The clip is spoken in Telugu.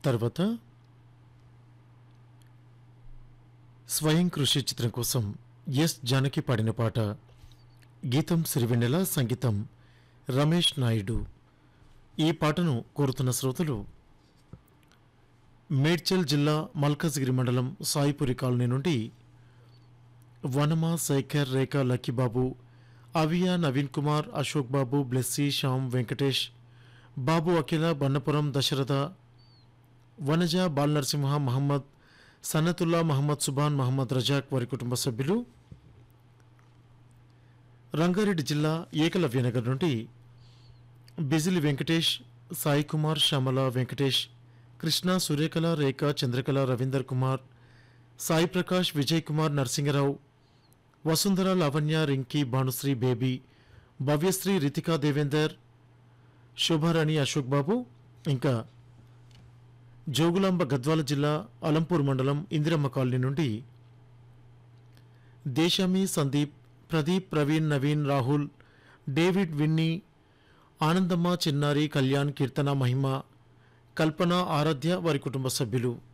తర్వాత స్వయం కృషి చిత్రం కోసం ఎస్ జానకి పాడిన పాట గీతం సిరివెన్నెల సంగీతం రమేష్ నాయుడు ఈ పాటను కోరుతున్న శ్రోతలు మేడ్చల్ జిల్లా మల్కజ్గిరి మండలం సాయిపురి కాలనీ నుండి వనమ శేఖర్ రేఖ లక్కీబాబు అవియా నవీన్ కుమార్ అశోక్ బాబు బ్లెస్సీ శ్యామ్ వెంకటేష్ బాబు అఖిల బన్నపురం దశరథ వనజ బాల్ నరసింహ మహమ్మద్ సన్నతుల్లా మహమ్మద్ సుబాన్ మహమ్మద్ రజాక్ వారి కుటుంబ సభ్యులు రంగారెడ్డి జిల్లా ఏకలవ్యనగర్ నుండి బిజిలి వెంకటేష్ సాయి కుమార్ శ్యామల వెంకటేష్ కృష్ణ సూర్యకళ రేఖ చంద్రకళ రవీందర్ కుమార్ సాయి ప్రకాష్ విజయ్ కుమార్ నరసింగరావు వసుంధర లావణ్య రింకీ భానుశ్రీ బేబీ భవ్యశ్రీ రితికా దేవేందర్ శోభారాణి అశోక్ బాబు ఇంకా జోగులాంబ గద్వాల జిల్లా అలంపూర్ మండలం ఇందిరమ్మ కాలనీ నుండి దేశమి సందీప్ ప్రదీప్ ప్రవీణ్ నవీన్ రాహుల్ డేవిడ్ విన్నీ ఆనందమ్మ చిన్నారి కళ్యాణ్ కీర్తన మహిమ కల్పన ఆరాధ్య వారి కుటుంబ సభ్యులు